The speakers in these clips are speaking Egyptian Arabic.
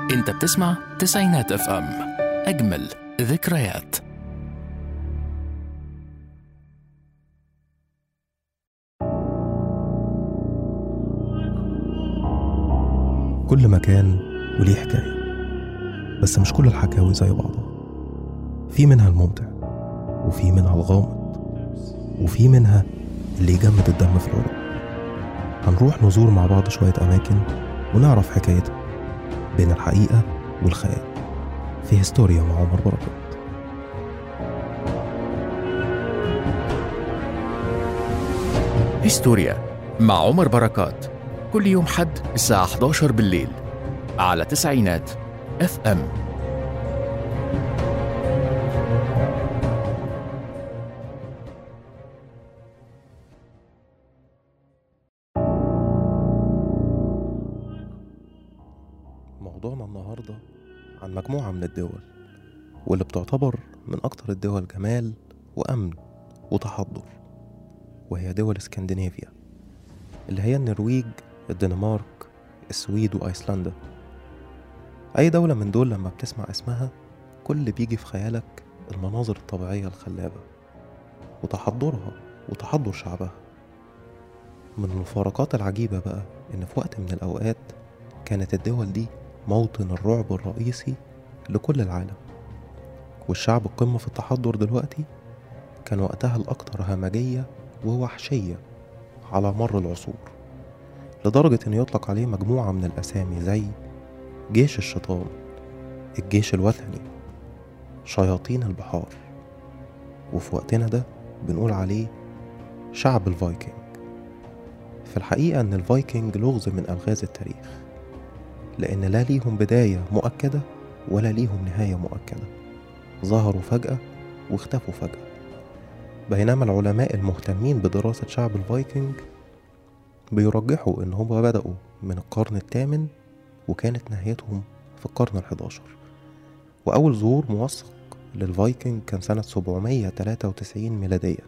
انت بتسمع تسعينات اف ام اجمل ذكريات كل مكان وليه حكاية بس مش كل الحكاوي زي بعضها في منها الممتع وفي منها الغامض وفي منها اللي يجمد الدم في العروق هنروح نزور مع بعض شوية أماكن ونعرف حكايتها بين الحقيقة والخيال في هستوريا مع عمر بركات هيستوريا مع عمر بركات كل يوم حد الساعة 11 بالليل على تسعينات اف ام موضوعنا النهاردة عن مجموعة من الدول واللي بتعتبر من أكتر الدول جمال وأمن وتحضر وهي دول اسكندنافيا اللي هي النرويج الدنمارك السويد وأيسلندا أي دولة من دول لما بتسمع اسمها كل اللي بيجي في خيالك المناظر الطبيعية الخلابة وتحضرها وتحضر شعبها من المفارقات العجيبة بقى إن في وقت من الأوقات كانت الدول دي موطن الرعب الرئيسي لكل العالم والشعب القمة في التحضر دلوقتي كان وقتها الأكثر همجية ووحشية على مر العصور لدرجة إن يطلق عليه مجموعة من الأسامي زي جيش الشيطان الجيش الوثني شياطين البحار وفي وقتنا ده بنقول عليه شعب الفايكنج في الحقيقة إن الفايكنج لغز من ألغاز التاريخ لأن لا ليهم بداية مؤكدة ولا ليهم نهاية مؤكدة ظهروا فجأة واختفوا فجأة بينما العلماء المهتمين بدراسة شعب الفايكنج بيرجحوا إن هم بدأوا من القرن الثامن وكانت نهايتهم في القرن الحداشر وأول ظهور موثق للفايكنج كان سنة 793 ميلاديا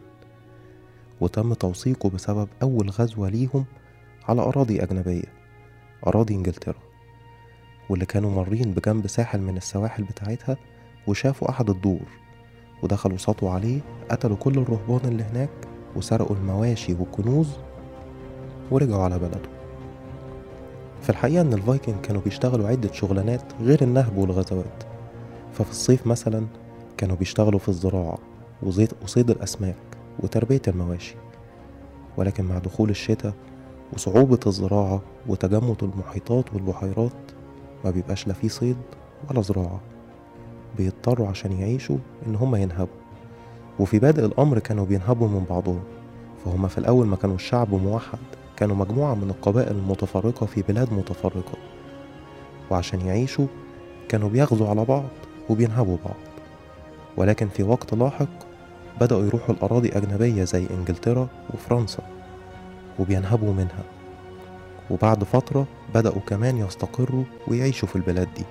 وتم توثيقه بسبب أول غزوة ليهم على أراضي أجنبية أراضي إنجلترا واللي كانوا مارين بجنب ساحل من السواحل بتاعتها وشافوا أحد الدور ودخلوا سطوا عليه قتلوا كل الرهبان اللي هناك وسرقوا المواشي والكنوز ورجعوا على بلدهم في الحقيقة إن الفايكنج كانوا بيشتغلوا عدة شغلانات غير النهب والغزوات ففي الصيف مثلا كانوا بيشتغلوا في الزراعة وزيت وصيد الأسماك وتربية المواشي ولكن مع دخول الشتاء وصعوبة الزراعة وتجمد المحيطات والبحيرات ما بيبقاش لا فيه صيد ولا زراعة بيضطروا عشان يعيشوا إن هما ينهبوا وفي بادئ الأمر كانوا بينهبوا من بعضهم فهم في الأول ما كانوا الشعب موحد كانوا مجموعة من القبائل المتفرقة في بلاد متفرقة وعشان يعيشوا كانوا بيغزوا على بعض وبينهبوا بعض ولكن في وقت لاحق بدأوا يروحوا الأراضي أجنبية زي إنجلترا وفرنسا وبينهبوا منها وبعد فترة بدأوا كمان يستقروا ويعيشوا في البلاد دي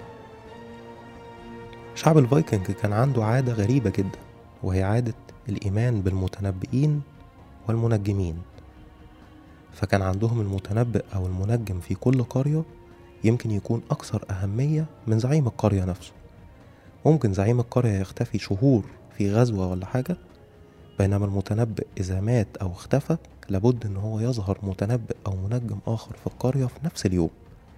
شعب الفايكنج كان عنده عادة غريبة جدا وهي عادة الإيمان بالمتنبئين والمنجمين فكان عندهم المتنبئ أو المنجم في كل قرية يمكن يكون أكثر أهمية من زعيم القرية نفسه ممكن زعيم القرية يختفي شهور في غزوة ولا حاجة بينما المتنبئ إذا مات أو اختفى لابد إن هو يظهر متنبئ أو منجم آخر في القرية في نفس اليوم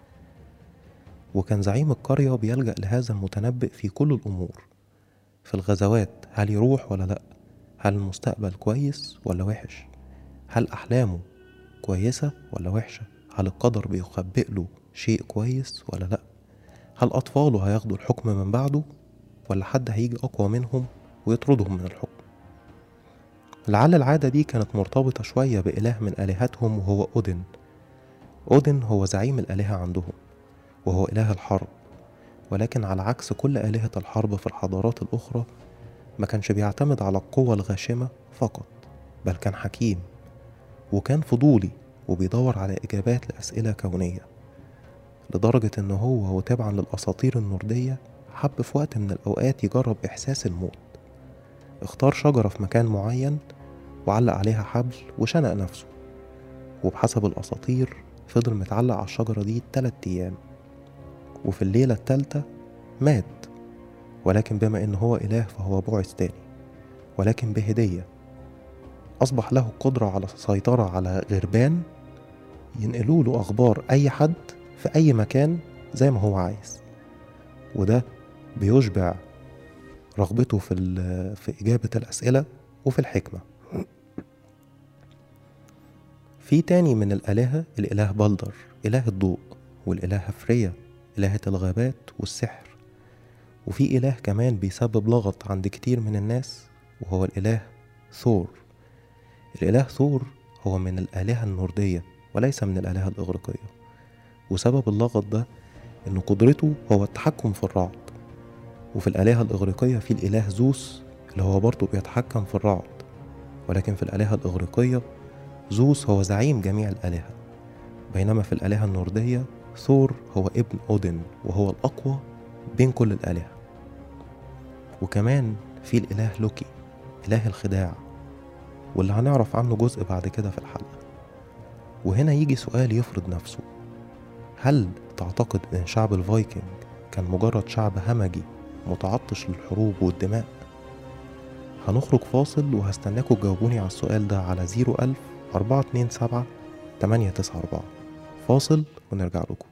وكان زعيم القرية بيلجأ لهذا المتنبئ في كل الأمور في الغزوات هل يروح ولا لأ هل المستقبل كويس ولا وحش هل أحلامه كويسة ولا وحشة هل القدر بيخبئ له شيء كويس ولا لأ هل أطفاله هياخدوا الحكم من بعده ولا حد هيجي أقوى منهم ويطردهم من الحكم لعل العادة دي كانت مرتبطة شوية بإله من آلهتهم وهو أودن أودن هو زعيم الآلهة عندهم وهو إله الحرب ولكن على عكس كل آلهة الحرب في الحضارات الأخرى ما كانش بيعتمد على القوة الغاشمة فقط بل كان حكيم وكان فضولي وبيدور على إجابات لأسئلة كونية لدرجة إن هو وتبعا للأساطير النوردية حب في وقت من الأوقات يجرب إحساس الموت اختار شجرة في مكان معين وعلق عليها حبل وشنق نفسه وبحسب الأساطير فضل متعلق على الشجرة دي تلات أيام وفي الليلة التالتة مات ولكن بما إن هو إله فهو بعث تاني ولكن بهدية أصبح له قدرة على السيطرة على غربان ينقلوا له أخبار أي حد في أي مكان زي ما هو عايز وده بيشبع رغبته في ال- في إجابة الأسئلة وفي الحكمة في تاني من الآلهة الإله بلدر إله الضوء والإلهة فريا إلهة الغابات والسحر وفي إله كمان بيسبب لغط عند كتير من الناس وهو الإله ثور الإله ثور هو من الآلهة النوردية وليس من الآلهة الإغريقية وسبب اللغط ده إن قدرته هو التحكم في الرعد وفي الآلهة الإغريقية في الإله زوس اللي هو برضه بيتحكم في الرعد ولكن في الآلهة الإغريقية زوس هو زعيم جميع الآلهة بينما في الآلهة النوردية ثور هو ابن أودن وهو الأقوى بين كل الآلهة وكمان في الإله لوكي إله الخداع واللي هنعرف عنه جزء بعد كده في الحلقة وهنا يجي سؤال يفرض نفسه هل تعتقد ان شعب الفايكنج كان مجرد شعب همجي متعطش للحروب والدماء هنخرج فاصل وهستناكم تجاوبوني على السؤال ده على 01000 427 894 فاصل ونرجع لكم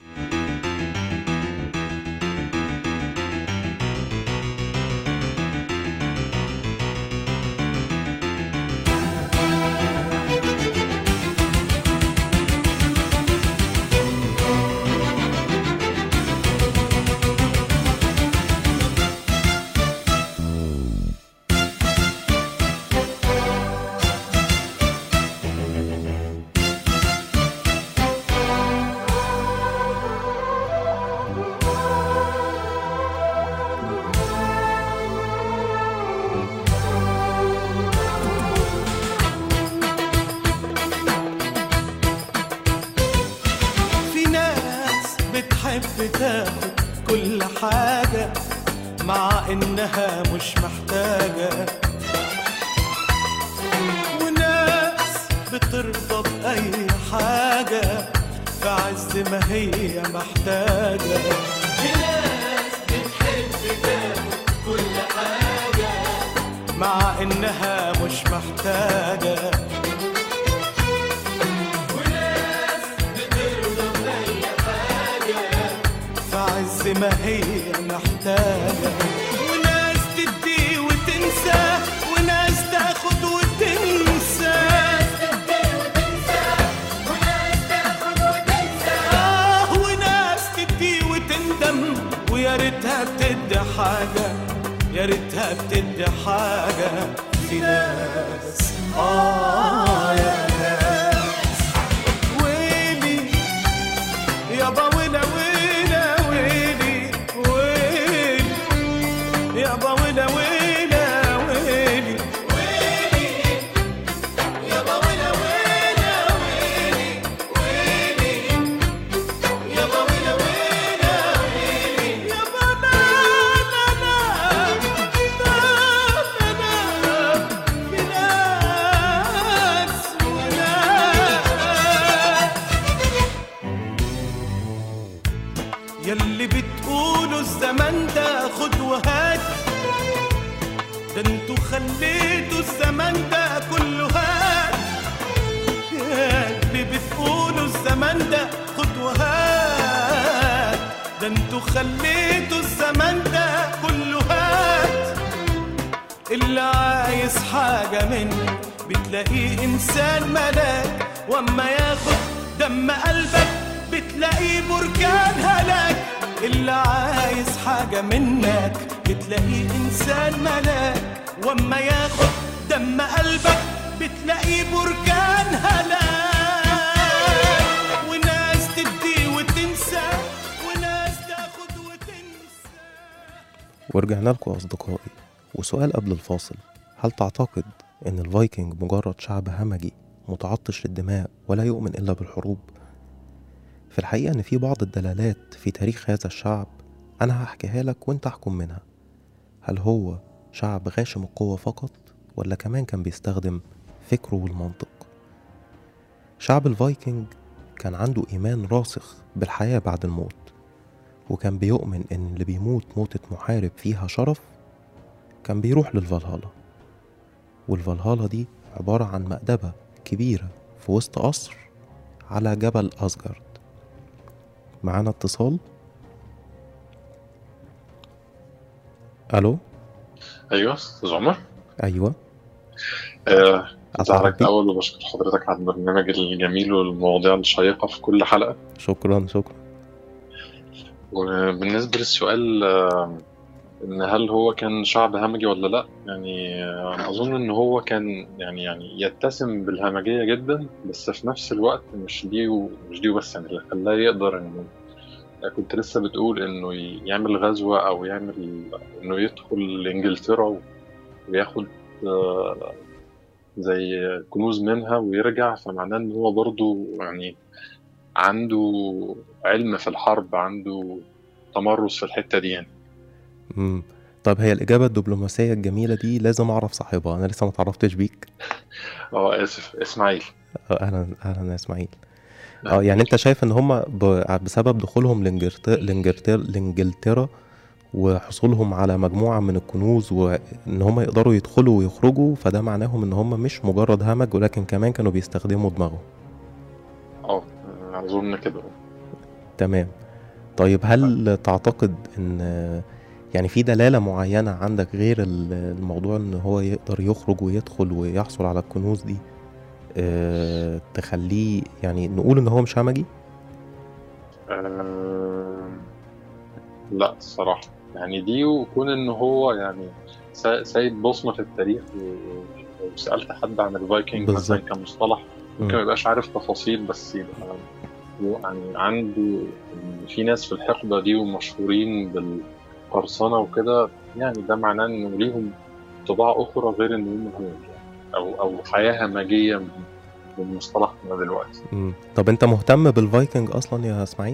في ناس بتحب تاخد كل حاجة مع إنها مش محتاجة وناس بترضى بأي حاجة في عز ما هي محتاجة في ناس بتحب تاخد كل حاجة مع إنها مش محتاجة في عز ما هي محتاجة وناس تدي وتنسى وناس تاخد وتنسى آه وناس تدي وتندم ويا ريتها بتدي حاجة يا ريتها بتدي حاجة في ناس آه يا ناس ويلي يابا ويلا ويلا ويلي ويلي يابا ويلا ويلا ويلي ويلي يابا ويلا ويلا ويلي ويلي يابا ويلا ويلا ويلي يابا لا لا لا لا لا لا في ناس وناس يلي بتقولوا الزمن ده خد وهات ده انتوا خليتوا الزمن ده كله هات يلي بتقولوا الزمن ده خد وهات ده انتوا خليتوا الزمن ده كله هات اللي عايز حاجة منك بتلاقيه إنسان ملاك وأما ياخد دم قلبك بتلاقيه بركان هلاك اللي عايز حاجة منك بتلاقيه إنسان ملاك وأما ياخد دم قلبك بتلاقيه بركان هلاك وناس تدي وتنسى وناس تاخد وتنسى ورجعنا لكم أصدقائي وسؤال قبل الفاصل هل تعتقد إن الفايكنج مجرد شعب همجي متعطش للدماء ولا يؤمن إلا بالحروب؟ في الحقيقة إن في بعض الدلالات في تاريخ هذا الشعب أنا هحكيها لك وأنت احكم منها هل هو شعب غاشم القوة فقط ولا كمان كان بيستخدم فكره والمنطق؟ شعب الفايكنج كان عنده إيمان راسخ بالحياة بعد الموت وكان بيؤمن إن اللي بيموت موتة محارب فيها شرف كان بيروح للفالهالا والفالهالا دي عبارة عن مأدبة كبيرة في وسط قصر على جبل أسجارد معانا اتصال ألو ايوه استاذ عمر أيوة آه أتعرف أتعرف بيك؟ الاول وبشكر حضرتك على البرنامج الجميل والمواضيع الشيقه في كل حلقه شكرا شكرا وبالنسبه للسؤال آه ان هل هو كان شعب همجي ولا لا يعني آه أنا اظن ان هو كان يعني يعني يتسم بالهمجيه جدا بس في نفس الوقت مش دي مش دي بس يعني اللي خلاه يقدر انه كنت لسه بتقول انه يعمل غزوه او يعمل انه يدخل انجلترا وياخد آه، زي كنوز منها ويرجع فمعناه ان هو برضو يعني عنده علم في الحرب عنده تمرس في الحتة دي يعني مم. طب هي الإجابة الدبلوماسية الجميلة دي لازم أعرف صاحبها أنا لسه ما تعرفتش بيك اه اسف اسماعيل آه، أهلا أهلا يا إسماعيل اه يعني أنت شايف إن هما ب... بسبب دخولهم لإنجلترا لإنجلترا لإنجلترا وحصولهم على مجموعة من الكنوز وإن هما يقدروا يدخلوا ويخرجوا فده معناهم إن هما مش مجرد همج ولكن كمان كانوا بيستخدموا دماغهم اه اظن كده تمام طيب هل تعتقد ان يعني في دلالة معينة عندك غير ال- الموضوع ان هو يقدر يخرج ويدخل ويحصل على الكنوز دي أه تخليه يعني نقول ان هو مش همجي آه، لا الصراحة يعني دي وكون ان هو يعني سا- سايب بصمة في التاريخ و- لو سألت حد عن الفايكنج مثلا بالظبط. كمصطلح ممكن ما مم. يبقاش عارف تفاصيل بس يبقى يعني عنده في ناس في الحقبة دي ومشهورين بالقرصنة وكده يعني ده معناه انه ليهم طباع أخرى غير ان هم هنود يعني أو أو حياة همجية من من مصطلحنا دلوقتي. مم. طب انت مهتم بالفايكنج اصلا يا اسماعيل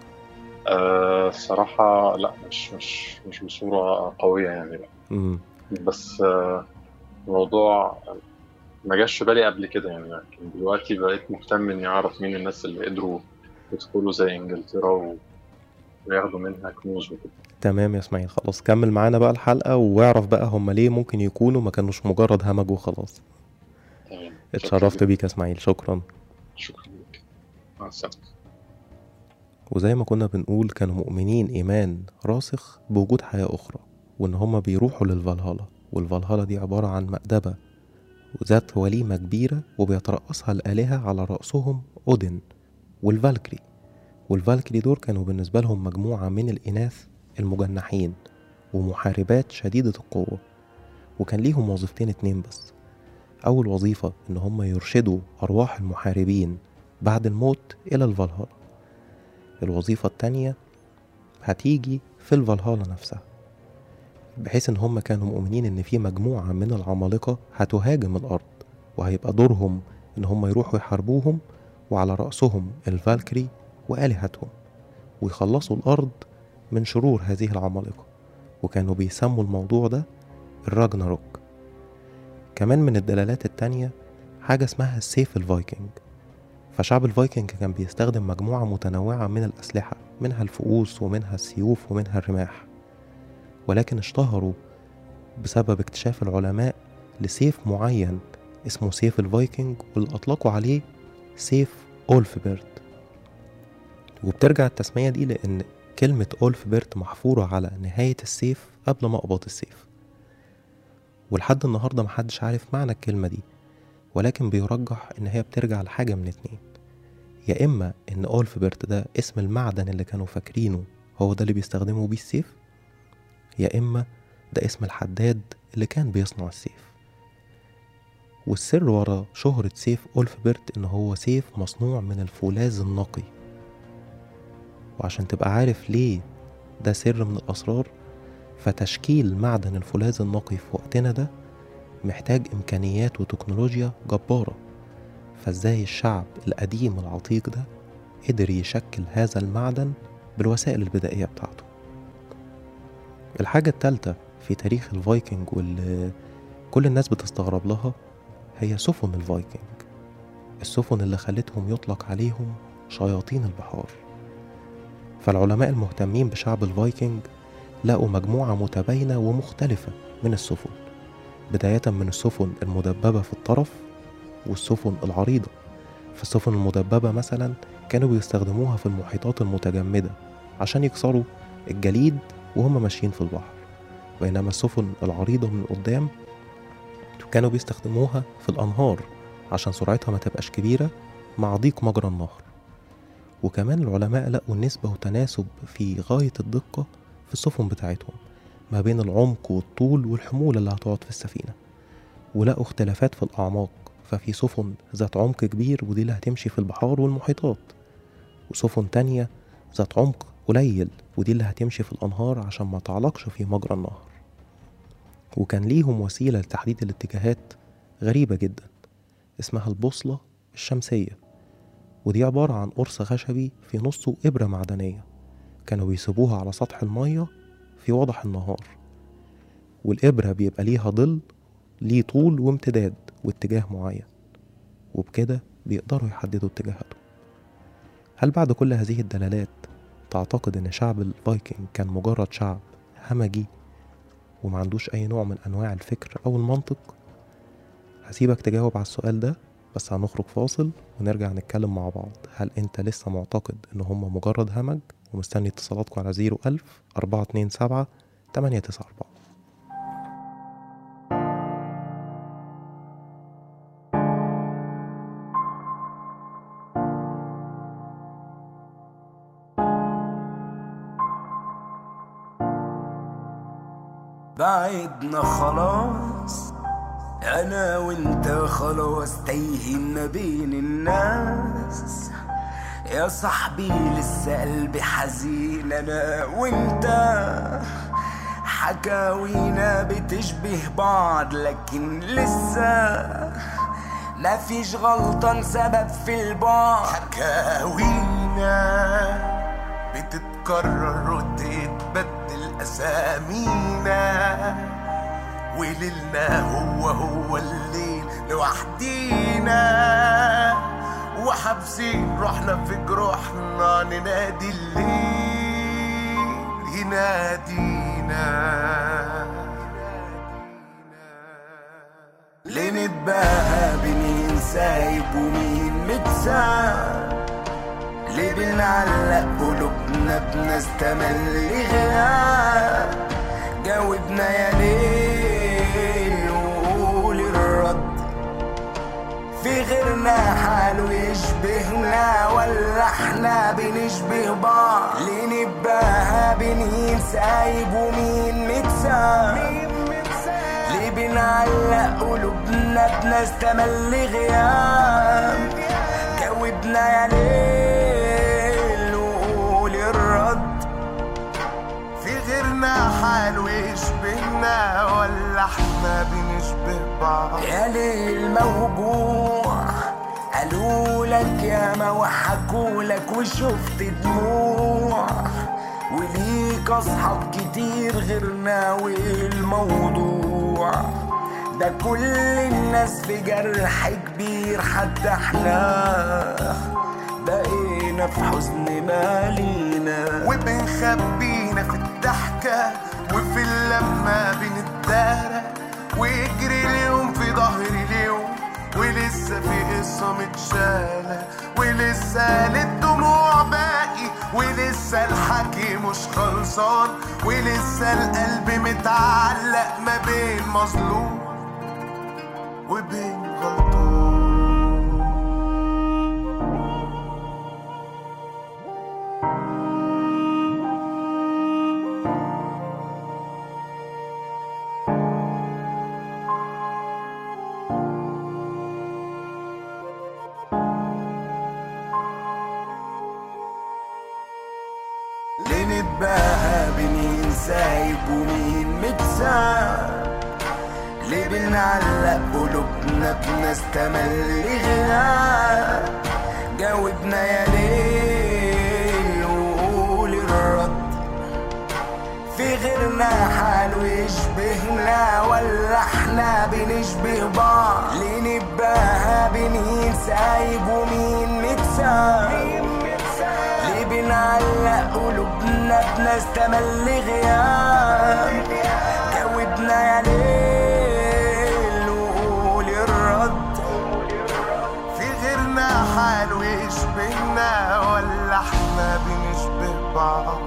أه الصراحة لا مش مش مش بصورة قوية يعني لا مم. بس آه، الموضوع ما جاش في بالي قبل كده يعني لكن دلوقتي بقيت مهتم اني اعرف مين الناس اللي قدروا يدخلوا زي انجلترا و... وياخدوا منها كنوز وكده تمام يا اسماعيل خلاص كمل معانا بقى الحلقة واعرف بقى هم ليه ممكن يكونوا ما كانوش مجرد همج وخلاص تمام اتشرفت شكراً بيك يا اسماعيل شكرا لك. شكرا لك مع السلامة وزي ما كنا بنقول كانوا مؤمنين إيمان راسخ بوجود حياة أخرى وإن هما بيروحوا للفالهالا والفالهالا دي عبارة عن مأدبة وذات وليمة كبيرة وبيترأسها الآلهة على رأسهم أودن والفالكري والفالكري دول كانوا بالنسبة لهم مجموعة من الإناث المجنحين ومحاربات شديدة القوة وكان ليهم وظيفتين اتنين بس أول وظيفة إن هم يرشدوا أرواح المحاربين بعد الموت إلى الفالهالا الوظيفة التانية هتيجي في الفالهالا نفسها بحيث ان هم كانوا مؤمنين ان في مجموعة من العمالقة هتهاجم الارض وهيبقى دورهم ان هم يروحوا يحاربوهم وعلى رأسهم الفالكري وآلهتهم ويخلصوا الارض من شرور هذه العمالقة وكانوا بيسموا الموضوع ده الراجناروك كمان من الدلالات التانية حاجة اسمها السيف الفايكنج فشعب الفايكنج كان بيستخدم مجموعة متنوعة من الأسلحة منها الفؤوس ومنها السيوف ومنها الرماح ولكن اشتهروا بسبب اكتشاف العلماء لسيف معين اسمه سيف الفايكنج واللي أطلقوا عليه سيف أولفبرت وبترجع التسمية دي لأن كلمة أولفبرت محفورة على نهاية السيف قبل مقبض السيف ولحد النهاردة محدش عارف معنى الكلمة دي ولكن بيرجح إن هي بترجع لحاجة من اتنين يا إما إن أولفبرت ده اسم المعدن اللي كانوا فاكرينه هو ده اللي بيستخدموا بيه السيف يا إما ده اسم الحداد اللي كان بيصنع السيف والسر ورا شهرة سيف أولفبرت إن هو سيف مصنوع من الفولاذ النقي وعشان تبقى عارف ليه ده سر من الأسرار فتشكيل معدن الفولاذ النقي في وقتنا ده محتاج إمكانيات وتكنولوجيا جبارة فازاي الشعب القديم العتيق ده قدر يشكل هذا المعدن بالوسائل البدائية بتاعته الحاجة التالتة في تاريخ الفايكنج واللي كل الناس بتستغرب لها هي سفن الفايكنج السفن اللي خلتهم يطلق عليهم شياطين البحار فالعلماء المهتمين بشعب الفايكنج لقوا مجموعة متباينة ومختلفة من السفن بداية من السفن المدببة في الطرف والسفن العريضة فالسفن المدببة مثلا كانوا بيستخدموها في المحيطات المتجمدة عشان يكسروا الجليد وهم ماشيين في البحر بينما السفن العريضة من قدام كانوا بيستخدموها في الأنهار عشان سرعتها ما تبقاش كبيرة مع ضيق مجرى النهر وكمان العلماء لقوا نسبة وتناسب في غاية الدقة في السفن بتاعتهم ما بين العمق والطول والحمولة اللي هتقعد في السفينة ولقوا اختلافات في الأعماق ففي سفن ذات عمق كبير ودي اللي هتمشي في البحار والمحيطات وسفن تانية ذات عمق قليل ودي اللي هتمشي في الأنهار عشان ما تعلقش في مجرى النهر وكان ليهم وسيلة لتحديد الاتجاهات غريبة جدا اسمها البوصلة الشمسية ودي عبارة عن قرص خشبي في نصه إبرة معدنية كانوا بيسيبوها على سطح المية في وضح النهار والإبرة بيبقى ليها ظل ليه طول وامتداد واتجاه معين وبكده بيقدروا يحددوا اتجاهاتهم هل بعد كل هذه الدلالات تعتقد ان شعب الفايكنج كان مجرد شعب همجي وما عندوش اي نوع من انواع الفكر او المنطق هسيبك تجاوب على السؤال ده بس هنخرج فاصل ونرجع نتكلم مع بعض هل انت لسه معتقد ان هم مجرد همج ومستني اتصالاتكم على 01000 427 894 بعدنا خلاص انا وانت خلاص تايهين ما بين الناس يا صاحبي لسه قلبي حزين انا وانت حكاوينا بتشبه بعض لكن لسه ما فيش غلطان سبب في البعد حكاوينا بتتكرر وتتبدل أسامينا وليلنا هو هو الليل لوحدينا وحابسين روحنا في جروحنا ننادي الليل ينادينا ليه نتباهى بمين سايب ومين متساب ليه بنعلق قلوبنا بناس تملي غياب جاوبنا يا ليل وقول الرد في غيرنا حاله يشبهنا ولا احنا بنشبه بعض ليه نتباهى بمين سايب ومين متساب ليه بنعلق قلوبنا بناس تملي غياب جاوبنا يا ليل وقول الرد في غيرنا حاله يشبهنا ولا احنا بنشبه بعض يا ليل موجوع قالوا لك يا ما وحكوا لك وشفت دموع وليك اصحاب كتير غيرنا والموضوع ده كل الناس في جرح كبير حتى احنا بقينا في حزن مالينا وبنخبينا في الضحكة وفي اللمة بنتدارى ويجري اليوم في ظهري اليوم ولسه في قصة متشالة ولسه للدموع باقي ولسه الحكي مش خلصان ولسه القلب متعلق ما بين مظلوم وبين غلطان ليه نتباهى بمين سايب ومين متساب ليه بنعلق قلوبنا بناس تملي غياب جاوبنا يا ليل وقول الرد في غيرنا حاله يشبهنا ولا احنا بنشبه بعض ليه نتباهى بمين سايب ومين متساب ليه بنعلق قلوبنا بناس تملي غياب جاوبنا يا ليل وقول الرد في غيرنا حاله يشبهنا ولا احنا بنشبه بعض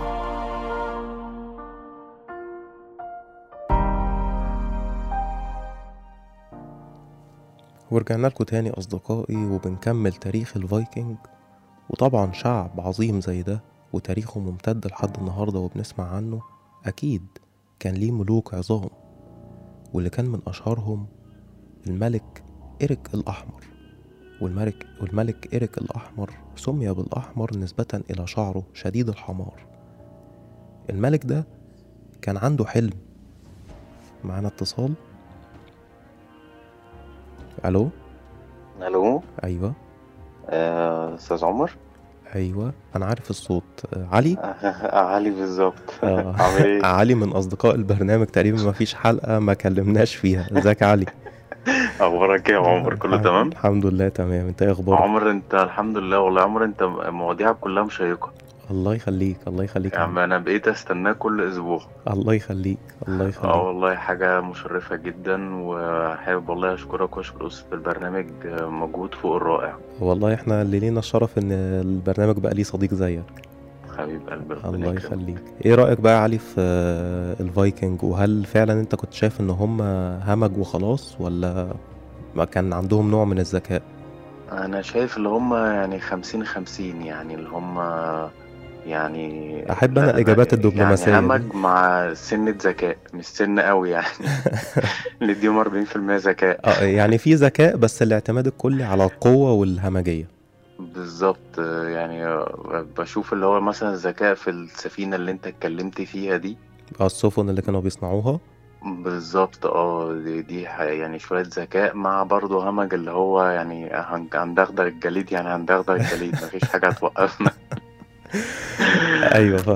ورجعنا لكم تاني أصدقائي وبنكمل تاريخ الفايكنج وطبعا شعب عظيم زي ده وتاريخه ممتد لحد النهاردة وبنسمع عنه أكيد كان ليه ملوك عظام واللي كان من أشهرهم الملك إيريك الأحمر والملك, والملك إيريك الأحمر سمي بالأحمر نسبة إلى شعره شديد الحمار الملك ده كان عنده حلم معانا اتصال ألو الو أيوة آه، استاذ عمر أيوة أنا عارف الصوت آه، علي علي بالظبط آه. عامل ايه علي من أصدقاء البرنامج تقريبا ما فيش حلقة ما كلمناش فيها ازيك يا علي اخبارك ايه يا عمر كله تمام الحمد لله تمام انت ايه اخبارك عمر انت الحمد لله والله يا عمر انت مواضيعك كلها مشيقه الله يخليك الله يخليك يا يا عم عم. انا بقيت استناك كل اسبوع الله يخليك الله اه يخليك والله حاجه مشرفه جدا وحابب والله اشكرك واشكر اسره البرنامج آه، مجهود فوق الرائع والله احنا اللي لينا الشرف ان البرنامج بقى ليه صديق زيك حبيب قلبي ربنا الله يكرمك. يخليك ايه رأيك بقى يا علي في آه، الفايكنج وهل فعلا انت كنت شايف ان هم همج وخلاص ولا ما كان عندهم نوع من الذكاء انا شايف اللي هم يعني خمسين خمسين يعني اللي هم يعني أحب أنا لا- الإجابات الدبلوماسية يعني دي. همج مع سنة ذكاء مش سن قوي يعني نديهم 40% ذكاء اه يعني في ذكاء بس الاعتماد الكلي على القوة والهمجية بالظبط آه، يعني آه، بشوف اللي هو مثلا الذكاء في السفينة اللي انت اتكلمت فيها دي اه السفن اللي كانوا بيصنعوها بالظبط اه دي, دي ح- يعني شوية ذكاء مع برضه همج اللي هو يعني هن- هندغدغ الجليد يعني هندغدغ الجليد مفيش حاجة هتوقفنا ايوه فاهم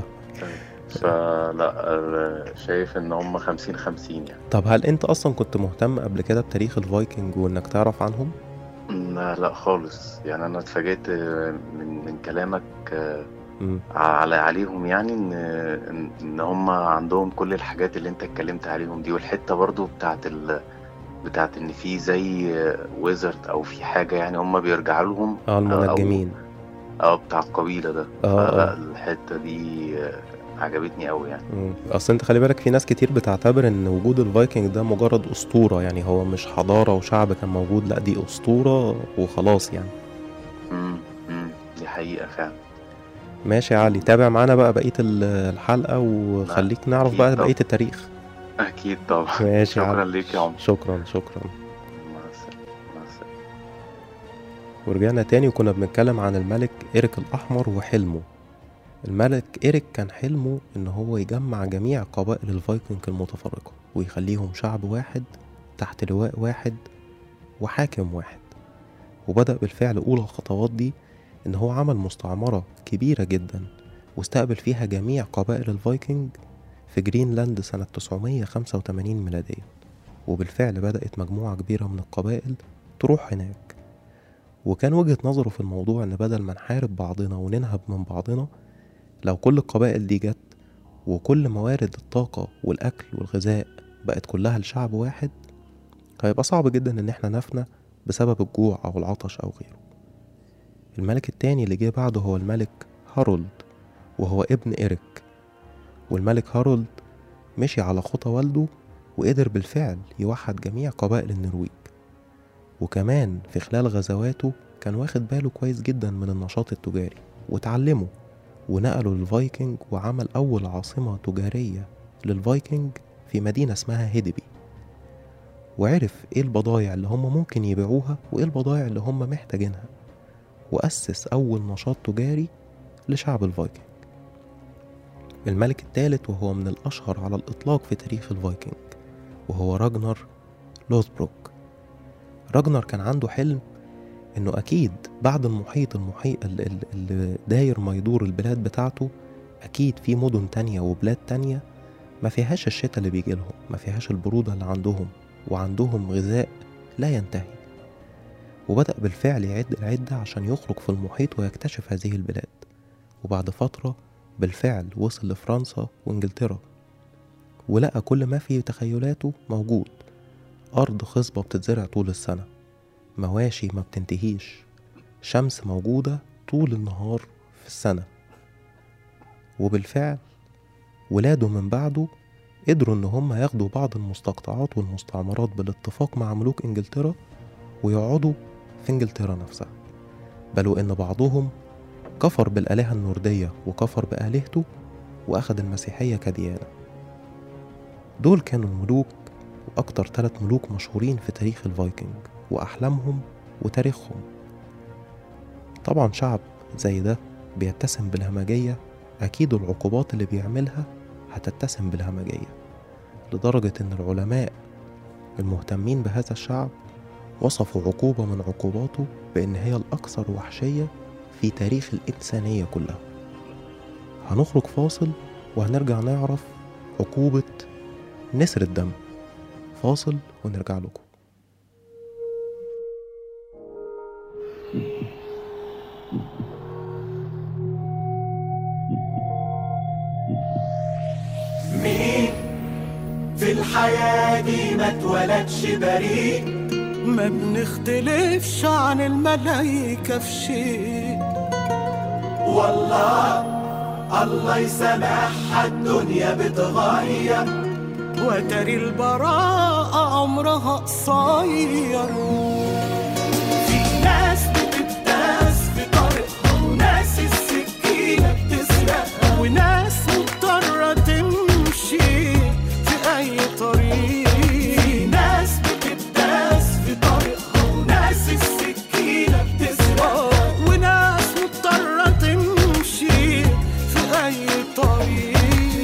فلا آه، شايف ان هم خمسين خمسين يعني طب هل انت اصلا كنت مهتم قبل كده بتاريخ الفايكنج وانك تعرف عنهم لا لا خالص يعني انا اتفاجئت آه، من من كلامك آه، مم. على عليهم يعني ان ان إن هم عندهم كل الحاجات اللي انت اتكلمت عليهم دي والحته برضو بتاعت ال بتاعت ان في زي ويزرد او في حاجه يعني هم بيرجعوا لهم اه المنجمين اه بتاع القبيله ده اه فلا اه الحته دي آه، عجبتني قوي يعني مم. اصل انت خلي بالك في ناس كتير بتعتبر ان وجود الفايكنج ده مجرد اسطورة يعني هو مش حضارة وشعب كان موجود لا دي اسطورة وخلاص يعني امم امم دي حقيقه فعلا ماشي يا علي تابع معانا بقى بقية ال- الحلقة وخليك نعرف أكيد بقى طبعا. بقية التاريخ اكيد طبعا ماشي يا شكرا علي ليك يا عمر شكرا شكرا مع السلامه مع السلامه ورجعنا تاني وكنا بنتكلم عن الملك إيريك الأحمر وحلمه الملك إيريك كان حلمه إن هو يجمع جميع قبائل الفايكنج المتفرقة ويخليهم شعب واحد تحت لواء واحد وحاكم واحد وبدأ بالفعل أولى الخطوات دي إن هو عمل مستعمرة كبيرة جدا واستقبل فيها جميع قبائل الفايكنج في جرينلاند سنة 985 ميلاديا وبالفعل بدأت مجموعة كبيرة من القبائل تروح هناك وكان وجهة نظره في الموضوع إن بدل ما نحارب بعضنا وننهب من بعضنا لو كل القبائل دي جت وكل موارد الطاقة والأكل والغذاء بقت كلها لشعب واحد هيبقى صعب جدا إن احنا نفنى بسبب الجوع أو العطش أو غيره الملك التاني اللي جه بعده هو الملك هارولد وهو ابن إيريك والملك هارولد مشي على خطى والده وقدر بالفعل يوحد جميع قبائل النرويج وكمان في خلال غزواته كان واخد باله كويس جدا من النشاط التجاري وتعلمه ونقله للفايكنج وعمل أول عاصمة تجارية للفايكنج في مدينة اسمها هيدبي وعرف ايه البضايع اللي هم ممكن يبيعوها وايه البضايع اللي هم محتاجينها وأسس أول نشاط تجاري لشعب الفايكنج الملك الثالث وهو من الأشهر على الإطلاق في تاريخ الفايكنج وهو راجنر لوثبروك راجنر كان عنده حلم انه اكيد بعد المحيط المحيط ال- ال- اللي داير ما يدور البلاد بتاعته اكيد في مدن تانية وبلاد تانية ما فيهاش الشتاء اللي بيجي لهم ما فيهاش البرودة اللي عندهم وعندهم غذاء لا ينتهي وبدأ بالفعل يعد العدة عشان يخرج في المحيط ويكتشف هذه البلاد وبعد فترة بالفعل وصل لفرنسا وانجلترا ولقى كل ما في تخيلاته موجود أرض خصبة بتتزرع طول السنة مواشي ما بتنتهيش شمس موجودة طول النهار في السنة وبالفعل ولاده من بعده قدروا إن هم ياخدوا بعض المستقطعات والمستعمرات بالاتفاق مع ملوك إنجلترا ويقعدوا في إنجلترا نفسها بل وإن بعضهم كفر بالآلهة النوردية وكفر بآلهته وأخذ المسيحية كديانة دول كانوا الملوك وأكتر ثلاث ملوك مشهورين في تاريخ الفايكنج وأحلامهم وتاريخهم طبعا شعب زي ده بيتسم بالهمجية أكيد العقوبات اللي بيعملها هتتسم بالهمجية لدرجة إن العلماء المهتمين بهذا الشعب وصفوا عقوبة من عقوباته بإن هي الأكثر وحشية في تاريخ الإنسانية كلها هنخرج فاصل وهنرجع نعرف عقوبة نسر الدم فاصل ونرجع لكم مين في الحياة دي ما اتولدش بريء ما بنختلفش عن الملايكة في شيء والله الله يسامحها الدنيا بتغير وتري البراءة عمرها قصير في ناس بتبتاز في طريقها وناس السكينة بتسرقها وناس مضطرة تمشي في أي طريق في ناس بتبتاز في طريقها وناس السكينة بتسرقها وناس مضطرة تمشي في أي طريق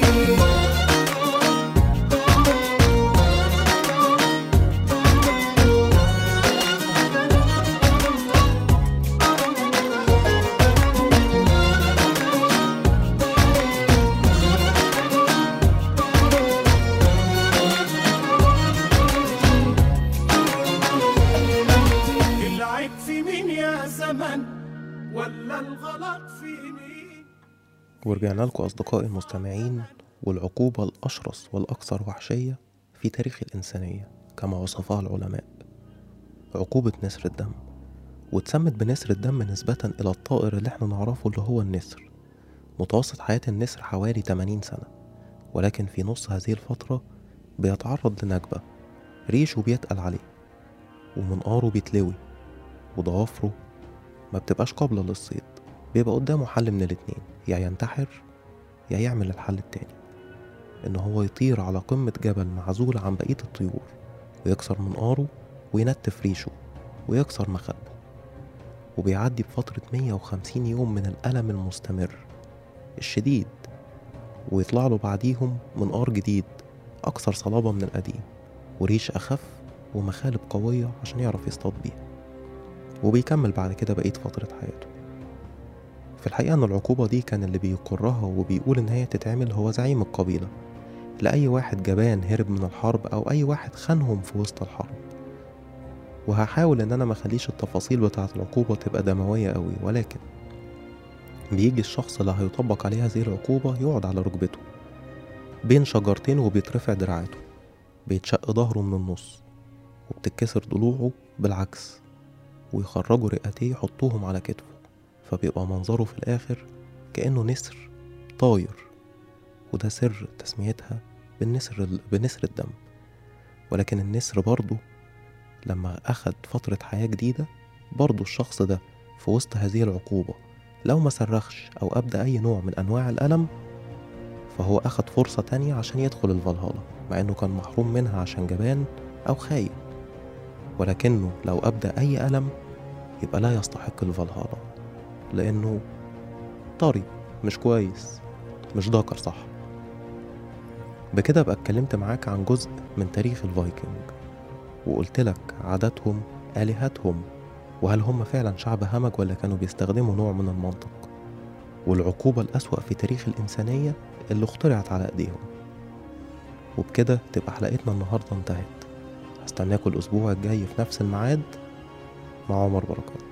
العيب في مين يا زمن ولا الغلط في مين ورجعنا لكم أصدقائي المستمعين والعقوبة الأشرس والأكثر وحشية في تاريخ الإنسانية كما وصفها العلماء عقوبة نسر الدم واتسمت بنسر الدم نسبة إلى الطائر اللي احنا نعرفه اللي هو النسر متوسط حياة النسر حوالي 80 سنة ولكن في نص هذه الفترة بيتعرض لنكبة ريشه بيتقل عليه ومنقاره بيتلوي وضوافره ما بتبقاش قابلة للصيد بيبقى قدامه حل من الاتنين يا ينتحر يا يعمل الحل التاني إن هو يطير على قمة جبل معزول عن بقية الطيور ويكسر منقاره وينتف ريشه ويكسر مخده وبيعدي بفترة 150 يوم من الألم المستمر الشديد ويطلع له بعديهم منقار جديد أكثر صلابة من القديم وريش أخف ومخالب قوية عشان يعرف يصطاد بيها وبيكمل بعد كده بقية فترة حياته في الحقيقة إن العقوبة دي كان اللي بيقرها وبيقول إن هي تتعمل هو زعيم القبيلة لأي واحد جبان هرب من الحرب أو أي واحد خانهم في وسط الحرب وهحاول إن أنا مخليش التفاصيل بتاعة العقوبة تبقى دموية أوي ولكن بيجي الشخص اللي هيطبق عليه هذه العقوبة يقعد على ركبته بين شجرتين وبيترفع دراعاته بيتشق ظهره من النص وبتتكسر ضلوعه بالعكس ويخرجوا رئتيه يحطوهم على كتفه فبيبقى منظره في الآخر كأنه نسر طاير وده سر تسميتها بالنسر بنسر الدم ولكن النسر برضه لما أخد فترة حياة جديدة برضه الشخص ده في وسط هذه العقوبة لو ما صرخش أو أبدأ أي نوع من أنواع الألم فهو أخد فرصة تانية عشان يدخل الفالهالا مع إنه كان محروم منها عشان جبان أو خايب ولكنه لو أبدأ أي ألم يبقى لا يستحق الفالهالا لأنه طري مش كويس مش ذكر صح بكده أبقى اتكلمت معاك عن جزء من تاريخ الفايكنج وقلت لك عاداتهم آلهتهم وهل هم فعلا شعب همج ولا كانوا بيستخدموا نوع من المنطق والعقوبة الأسوأ في تاريخ الإنسانية اللي اخترعت على أيديهم وبكده تبقى حلقتنا النهاردة انتهت هستناكوا الأسبوع الجاي في نفس الميعاد مع عمر بركات